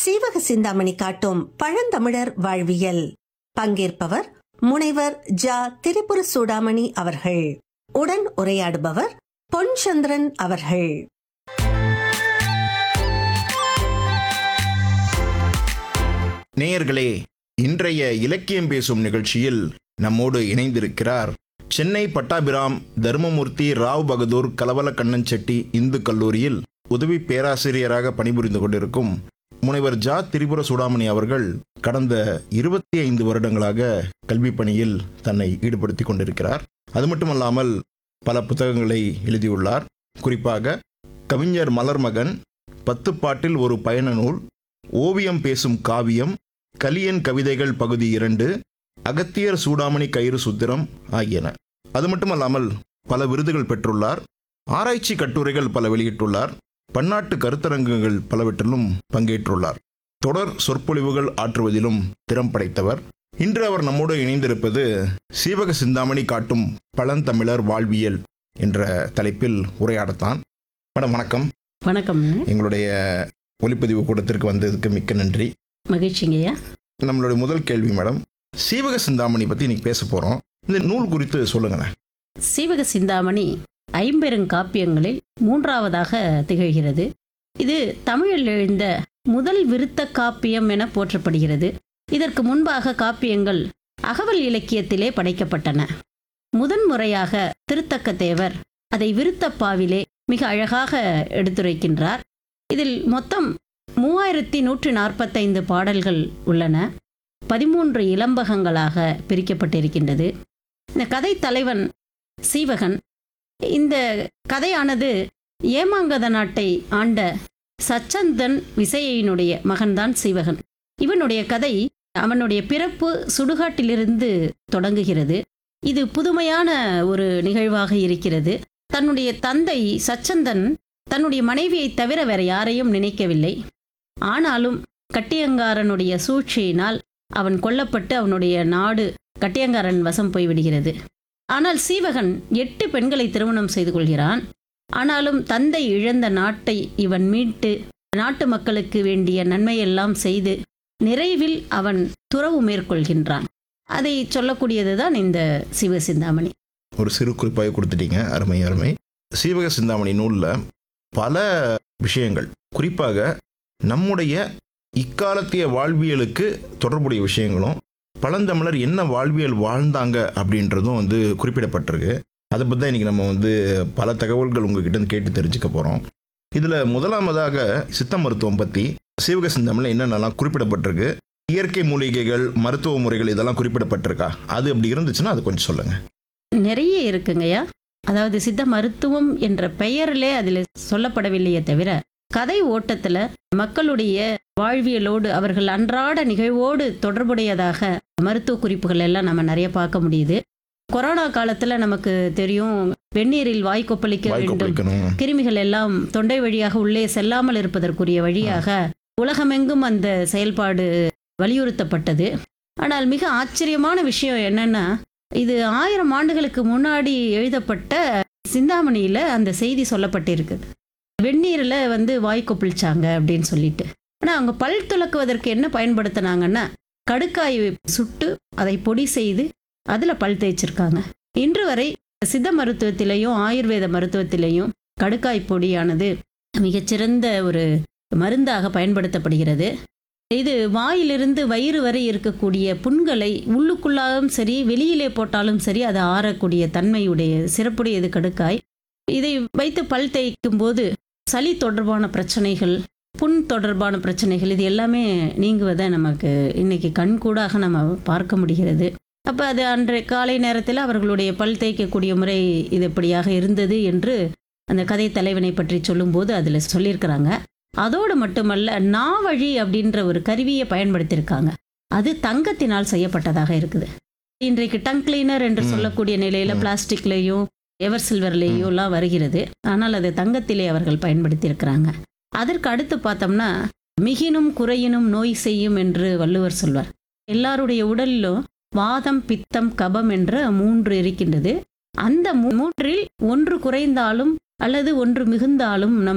சீவக சிந்தாமணி காட்டும் பழந்தமிழர் வாழ்வியல் பங்கேற்பவர் முனைவர் ஜா திரிபுர சூடாமணி அவர்கள் உடன் உரையாடுபவர் பொன்சந்திரன் அவர்கள் நேயர்களே இன்றைய இலக்கியம் பேசும் நிகழ்ச்சியில் நம்மோடு இணைந்திருக்கிறார் சென்னை பட்டாபிராம் தர்மமூர்த்தி ராவ் பகதூர் கலவலக்கண்ணன் செட்டி இந்து கல்லூரியில் உதவி பேராசிரியராக பணிபுரிந்து கொண்டிருக்கும் முனைவர் ஜா திரிபுர சூடாமணி அவர்கள் கடந்த இருபத்தி ஐந்து வருடங்களாக கல்வி பணியில் தன்னை ஈடுபடுத்திக் கொண்டிருக்கிறார் அது மட்டுமல்லாமல் பல புத்தகங்களை எழுதியுள்ளார் குறிப்பாக கவிஞர் மலர்மகன் பத்து பாட்டில் ஒரு பயண நூல் ஓவியம் பேசும் காவியம் கலியன் கவிதைகள் பகுதி இரண்டு அகத்தியர் சூடாமணி கயிறு சுத்திரம் ஆகியன அது மட்டுமல்லாமல் பல விருதுகள் பெற்றுள்ளார் ஆராய்ச்சி கட்டுரைகள் பல வெளியிட்டுள்ளார் பன்னாட்டு கருத்தரங்குகள் பலவற்றிலும் பங்கேற்றுள்ளார் தொடர் சொற்பொழிவுகள் ஆற்றுவதிலும் திறம் படைத்தவர் இன்று அவர் நம்மோடு இணைந்திருப்பது சீவக சிந்தாமணி காட்டும் பழந்தமிழர் வாழ்வியல் என்ற தலைப்பில் உரையாடத்தான் மேடம் வணக்கம் வணக்கம் எங்களுடைய ஒலிப்பதிவு கூடத்திற்கு வந்ததுக்கு மிக்க நன்றி மகிழ்ச்சிங்கய்யா நம்மளுடைய முதல் கேள்வி மேடம் சீவக சிந்தாமணி பத்தி இன்னைக்கு பேச போறோம் இந்த நூல் குறித்து சொல்லுங்களேன் சீவக சிந்தாமணி ஐம்பெருங்காப்பியங்களில் மூன்றாவதாக திகழ்கிறது இது தமிழில் எழுந்த முதல் விருத்த காப்பியம் என போற்றப்படுகிறது இதற்கு முன்பாக காப்பியங்கள் அகவல் இலக்கியத்திலே படைக்கப்பட்டன முதன்முறையாக திருத்தக்க தேவர் அதை விருத்தப்பாவிலே மிக அழகாக எடுத்துரைக்கின்றார் இதில் மொத்தம் மூவாயிரத்தி நூற்றி நாற்பத்தைந்து பாடல்கள் உள்ளன பதிமூன்று இலம்பகங்களாக பிரிக்கப்பட்டிருக்கின்றது இந்த கதை தலைவன் சீவகன் இந்த கதையானது ஏமாங்கத நாட்டை ஆண்ட சச்சந்தன் விசையினுடைய மகன்தான் சீவகன் இவனுடைய கதை அவனுடைய பிறப்பு சுடுகாட்டிலிருந்து தொடங்குகிறது இது புதுமையான ஒரு நிகழ்வாக இருக்கிறது தன்னுடைய தந்தை சச்சந்தன் தன்னுடைய மனைவியை தவிர வேற யாரையும் நினைக்கவில்லை ஆனாலும் கட்டியங்காரனுடைய சூழ்ச்சியினால் அவன் கொல்லப்பட்டு அவனுடைய நாடு கட்டியங்காரன் வசம் போய்விடுகிறது ஆனால் சீவகன் எட்டு பெண்களை திருமணம் செய்து கொள்கிறான் ஆனாலும் தந்தை இழந்த நாட்டை இவன் மீட்டு நாட்டு மக்களுக்கு வேண்டிய நன்மையெல்லாம் செய்து நிறைவில் அவன் துறவு மேற்கொள்கின்றான் அதை சொல்லக்கூடியதுதான் இந்த சிவசிந்தாமணி ஒரு சிறு குறிப்பாக கொடுத்துட்டீங்க அருமை அருமை சீவக சிந்தாமணி நூலில் பல விஷயங்கள் குறிப்பாக நம்முடைய இக்காலத்திய வாழ்வியலுக்கு தொடர்புடைய விஷயங்களும் பழந்தமிழர் என்ன வாழ்வியல் வாழ்ந்தாங்க அப்படின்றதும் வந்து குறிப்பிடப்பட்டிருக்கு அதை பற்றி தான் இன்றைக்கி நம்ம வந்து பல தகவல்கள் உங்ககிட்ட இருந்து கேட்டு தெரிஞ்சுக்க போகிறோம் இதில் முதலாவதாக சித்த மருத்துவம் பற்றி சீவக சிந்தாமணியில் என்னென்னலாம் குறிப்பிடப்பட்டிருக்கு இயற்கை மூலிகைகள் மருத்துவ முறைகள் இதெல்லாம் குறிப்பிடப்பட்டிருக்கா அது அப்படி இருந்துச்சுன்னா அது கொஞ்சம் சொல்லுங்கள் நிறைய இருக்குங்கய்யா அதாவது சித்த மருத்துவம் என்ற பெயரிலே அதில் சொல்லப்படவில்லையே தவிர கதை ஓட்டத்தில் மக்களுடைய வாழ்வியலோடு அவர்கள் அன்றாட நிகழ்வோடு தொடர்புடையதாக மருத்துவ குறிப்புகள் எல்லாம் நம்ம நிறைய பார்க்க முடியுது கொரோனா காலத்தில் நமக்கு தெரியும் வெந்நீரில் வாய் கொப்பளிக்க வாய் வேண்டும் கொப்பளிக்கணும் கிருமிகள் எல்லாம் தொண்டை வழியாக உள்ளே செல்லாமல் இருப்பதற்குரிய வழியாக உலகமெங்கும் அந்த செயல்பாடு வலியுறுத்தப்பட்டது ஆனால் மிக ஆச்சரியமான விஷயம் என்னன்னா இது ஆயிரம் ஆண்டுகளுக்கு முன்னாடி எழுதப்பட்ட சிந்தாமணியில அந்த செய்தி சொல்லப்பட்டிருக்கு வெந்நீரில் வந்து வாய் கொப்பளிச்சாங்க அப்படின்னு சொல்லிட்டு ஆனால் அவங்க பல் துலக்குவதற்கு என்ன பயன்படுத்தினாங்கன்னா கடுக்காய் சுட்டு அதை பொடி செய்து அதில் பல் தேய்ச்சிருக்காங்க இன்று வரை சித்த மருத்துவத்திலையும் ஆயுர்வேத மருத்துவத்திலையும் கடுக்காய் பொடியானது மிகச்சிறந்த ஒரு மருந்தாக பயன்படுத்தப்படுகிறது இது வாயிலிருந்து வயிறு வரை இருக்கக்கூடிய புண்களை உள்ளுக்குள்ளாலும் சரி வெளியிலே போட்டாலும் சரி அது ஆறக்கூடிய தன்மையுடைய சிறப்புடையது கடுக்காய் இதை வைத்து பல் தேய்க்கும் போது சளி தொடர்பான பிரச்சனைகள் புண் தொடர்பான பிரச்சனைகள் இது எல்லாமே நீங்குவதை நமக்கு இன்னைக்கு கண்கூடாக நம்ம பார்க்க முடிகிறது அப்போ அது அன்றைய காலை நேரத்தில் அவர்களுடைய பல் தேய்க்கக்கூடிய முறை இது எப்படியாக இருந்தது என்று அந்த கதை தலைவனை பற்றி சொல்லும்போது அதில் சொல்லியிருக்கிறாங்க அதோடு மட்டுமல்ல நாவழி அப்படின்ற ஒரு கருவியை பயன்படுத்தியிருக்காங்க அது தங்கத்தினால் செய்யப்பட்டதாக இருக்குது இன்றைக்கு டங் கிளீனர் என்று ம். சொல்லக்கூடிய நிலையில ம். பிளாஸ்டிக்லேயும் எவர் சில்வர்லேயும் எல்லாம் வருகிறது ஆனால் அது தங்கத்திலே அவர்கள் பயன்படுத்தியிருக்கிறாங்க அதற்கு அடுத்து பார்த்தோம்னா மிகினும் குறையினும் நோய் செய்யும் என்று வள்ளுவர் சொல்வார் எல்லாருடைய உடலிலும் வாதம் பித்தம் கபம் என்ற மூன்று இருக்கின்றது அந்த மூ- மூன்றில் ஒன்று குறைந்தாலும் அல்லது ஒன்று மிகுந்தாலும் நம்